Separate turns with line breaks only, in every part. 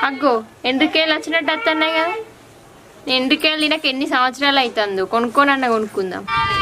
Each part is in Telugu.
అగ్గో ఎండ్రికాయలు వచ్చినట్టు వస్తున్నాయి కదా ఎండ్రికాయలు తినక ఎన్ని సంవత్సరాలు అవుతుందో కొనుక్కోనన్న కొనుక్కుందాం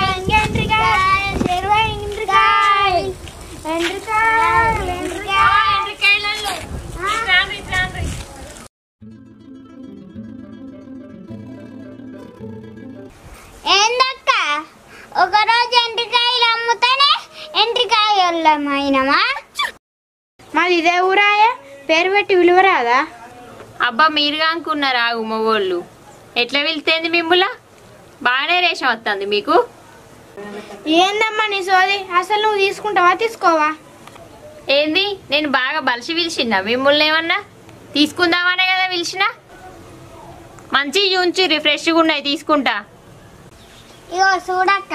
ఏందక్క ఒకరోజు ఎండ్రికాయలు అమ్ముతానే ఎండ్రికాయలమైనమా
మాది ఇదే ఊరాయే పేరు పెట్టి విలువరాదా
అబ్బా మీరుగా అనుకున్నారు ఆగు మగోళ్ళు ఎట్లా వెళ్తేంది మిమ్ముల బాగానే రేషం వస్తుంది మీకు
ఏందమ్మా నీ సోది అసలు నువ్వు తీసుకుంటావా తీసుకోవా
ఏంది నేను బాగా బలిసి పిలిచిందా మిమ్మల్ని ఏమన్నా తీసుకుందామనే కదా పిలిచిన మంచి ఉంచి రిఫ్రెష్గా ఉన్నాయి తీసుకుంటా
ఇగో చూడక్క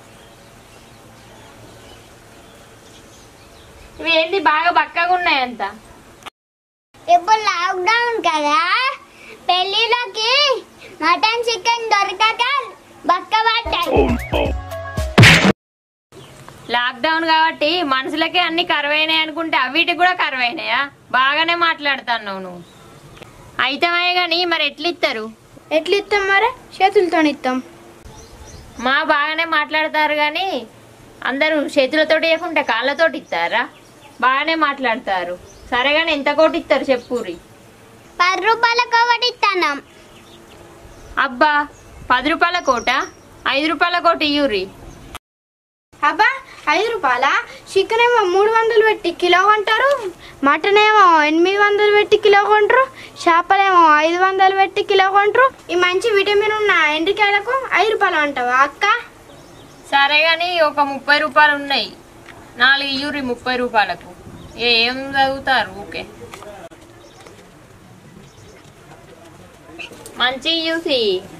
ఇవి ఏంది బాగా బక్కగా ఉన్నాయి అంత
ఇప్పుడు లాక్డౌన్ కదా పెళ్లిలోకి మటన్ చికెన్ దొరకక బక్క పట్టాయి
లాక్డౌన్ కాబట్టి మనుషులకే అన్ని కరువైనాయి అనుకుంటే అవిటికి కూడా కరువైనాయా బాగానే మాట్లాడుతున్నావు నువ్వు అయితమే గాని మరి ఎట్లా ఇస్తారు
ఎట్లా ఇస్తాం మరి చేతులతో ఇస్తాం
మా బాగానే మాట్లాడతారు కానీ అందరూ చేతులతోటి ఇవ్వకుంటే కాళ్ళతోటి ఇస్తారా బాగానే మాట్లాడతారు సరే కానీ ఎంత కోటి ఇస్తారు చెప్పురి
పది రూపాయలకు ఒకటి ఇస్తాం
అబ్బా పది రూపాయల కోట ఐదు రూపాయల కోట ఇయ్యూరి
అబ్బా ఐదు రూపాయల చికెన్ ఏమో మూడు వందలు పెట్టి కిలో కొంటారు మటన్ ఏమో ఎనిమిది వందలు పెట్టి కిలో కొంటారు చేపలేమో ఐదు వందలు పెట్టి కిలో కొంటారు ఈ మంచి విటమిన్ ఉన్న ఎండ్రికాయలకు ఐదు రూపాయలు అంటావా అక్క
సరే కానీ ఒక ముప్పై రూపాయలు ఉన్నాయి నాలుగు ఇయ్యూరి ముప్పై రూపాయలకు ఏం చదువుతారు ఓకే మంచి చూసి